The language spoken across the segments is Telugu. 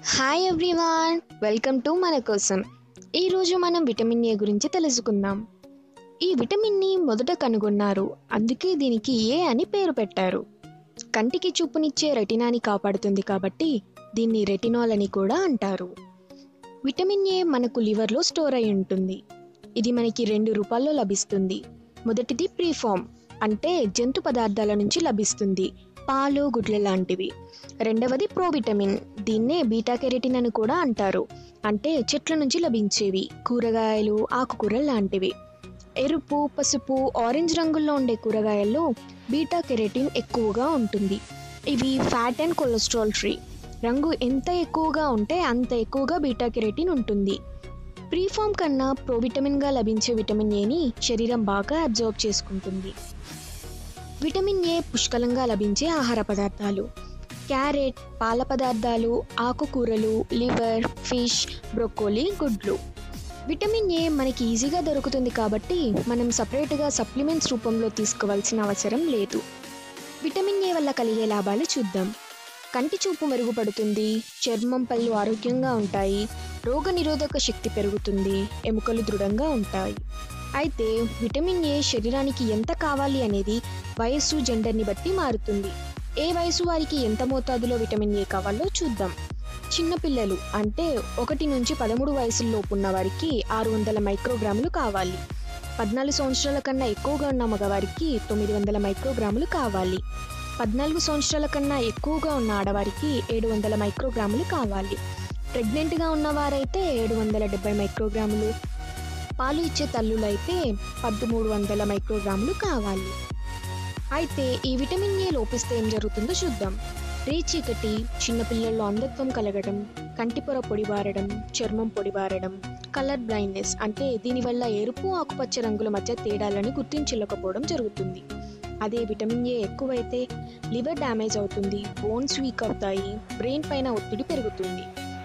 హాయ్ ఎవ్రీవాన్ వెల్కమ్ టు మన కోసం ఈరోజు మనం విటమిన్ ఏ గురించి తెలుసుకుందాం ఈ విటమిన్ని మొదట కనుగొన్నారు అందుకే దీనికి ఏ అని పేరు పెట్టారు కంటికి చూపునిచ్చే రెటినాని కాపాడుతుంది కాబట్టి దీన్ని రెటినాల్ అని కూడా అంటారు విటమిన్ ఏ మనకు లివర్లో స్టోర్ అయి ఉంటుంది ఇది మనకి రెండు రూపాల్లో లభిస్తుంది మొదటిది ప్రీఫామ్ అంటే జంతు పదార్థాల నుంచి లభిస్తుంది పాలు గుడ్ల లాంటివి రెండవది ప్రోవిటమిన్ దీన్నే బీటా కెరటిన్ అని కూడా అంటారు అంటే చెట్ల నుంచి లభించేవి కూరగాయలు ఆకుకూరలు లాంటివి ఎరుపు పసుపు ఆరెంజ్ రంగుల్లో ఉండే కూరగాయల్లో బీటా కెరటిన్ ఎక్కువగా ఉంటుంది ఇవి ఫ్యాట్ అండ్ కొలెస్ట్రాల్ ఫ్రీ రంగు ఎంత ఎక్కువగా ఉంటే అంత ఎక్కువగా బీటా కెరటిన్ ఉంటుంది ప్రీఫామ్ కన్నా ప్రోవిటమిన్గా లభించే విటమిన్ ఏని శరీరం బాగా అబ్జర్వ్ చేసుకుంటుంది విటమిన్ ఏ పుష్కలంగా లభించే ఆహార పదార్థాలు క్యారెట్ పాల పదార్థాలు ఆకుకూరలు లివర్ ఫిష్ బ్రొక్కోలి గుడ్లు విటమిన్ ఏ మనకి ఈజీగా దొరుకుతుంది కాబట్టి మనం సపరేట్గా సప్లిమెంట్స్ రూపంలో తీసుకోవాల్సిన అవసరం లేదు విటమిన్ ఏ వల్ల కలిగే లాభాలు చూద్దాం కంటి చూపు మెరుగుపడుతుంది చర్మం పళ్ళు ఆరోగ్యంగా ఉంటాయి రోగనిరోధక శక్తి పెరుగుతుంది ఎముకలు దృఢంగా ఉంటాయి అయితే విటమిన్ ఏ శరీరానికి ఎంత కావాలి అనేది వయస్సు జెండర్ని బట్టి మారుతుంది ఏ వయసు వారికి ఎంత మోతాదులో విటమిన్ ఏ కావాలో చూద్దాం చిన్నపిల్లలు అంటే ఒకటి నుంచి పదమూడు వయసుల్లోపు ఉన్న వారికి ఆరు వందల మైక్రోగ్రాములు కావాలి పద్నాలుగు సంవత్సరాల కన్నా ఎక్కువగా ఉన్న మగవారికి తొమ్మిది వందల మైక్రోగ్రాములు కావాలి పద్నాలుగు సంవత్సరాల కన్నా ఎక్కువగా ఉన్న ఆడవారికి ఏడు వందల మైక్రోగ్రాములు కావాలి ప్రెగ్నెంట్గా ఉన్నవారైతే ఏడు వందల డెబ్బై మైక్రోగ్రాములు పాలు ఇచ్చే తల్లులైతే పదమూడు వందల మైక్రోగ్రాములు కావాలి అయితే ఈ విటమిన్ ఏ లోపిస్తే ఏం జరుగుతుందో చూద్దాం రేచీకటి చిన్నపిల్లల్లో అంధత్వం కలగడం కంటిపొర పొడిబారడం చర్మం పొడిబారడం కలర్ బ్లైండ్నెస్ అంటే దీనివల్ల ఎరుపు ఆకుపచ్చ రంగుల మధ్య తేడాలని గుర్తించలేకపోవడం జరుగుతుంది అదే విటమిన్ ఏ ఎక్కువైతే లివర్ డ్యామేజ్ అవుతుంది బోన్స్ వీక్ అవుతాయి బ్రెయిన్ పైన ఒత్తిడి పెరుగుతుంది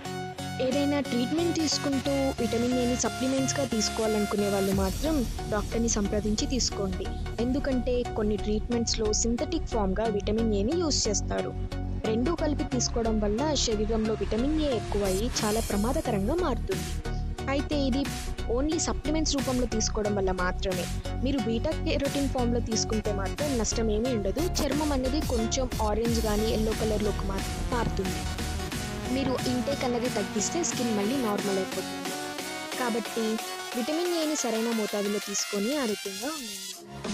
ఏదైనా ట్రీట్మెంట్ తీసుకుంటూ విటమిన్ ఏని సప్లిమెంట్స్గా తీసుకోవాలనుకునే వాళ్ళు మాత్రం డాక్టర్ని సంప్రదించి తీసుకోండి ఎందుకంటే కొన్ని ట్రీట్మెంట్స్లో సింథటిక్ ఫామ్గా విటమిన్ ఏని యూస్ చేస్తారు రెండూ కలిపి తీసుకోవడం వల్ల శరీరంలో విటమిన్ ఏ ఎక్కువయ్యి చాలా ప్రమాదకరంగా మారుతుంది అయితే ఇది ఓన్లీ సప్లిమెంట్స్ రూపంలో తీసుకోవడం వల్ల మాత్రమే మీరు బీటా కెరోటిన్ ఫామ్లో తీసుకుంటే మాత్రం నష్టం ఏమీ ఉండదు చర్మం అనేది కొంచెం ఆరెంజ్ కానీ ఎల్లో కలర్లోకి మాత్రం మారుతుంది మీరు ఇంటేక్ అన్నది తగ్గిస్తే స్కిన్ మళ్ళీ నార్మల్ అయిపోతుంది కాబట్టి విటమిన్ ఏని సరైన మోతాదులో తీసుకొని ఆరోగ్యంగా ఉండండి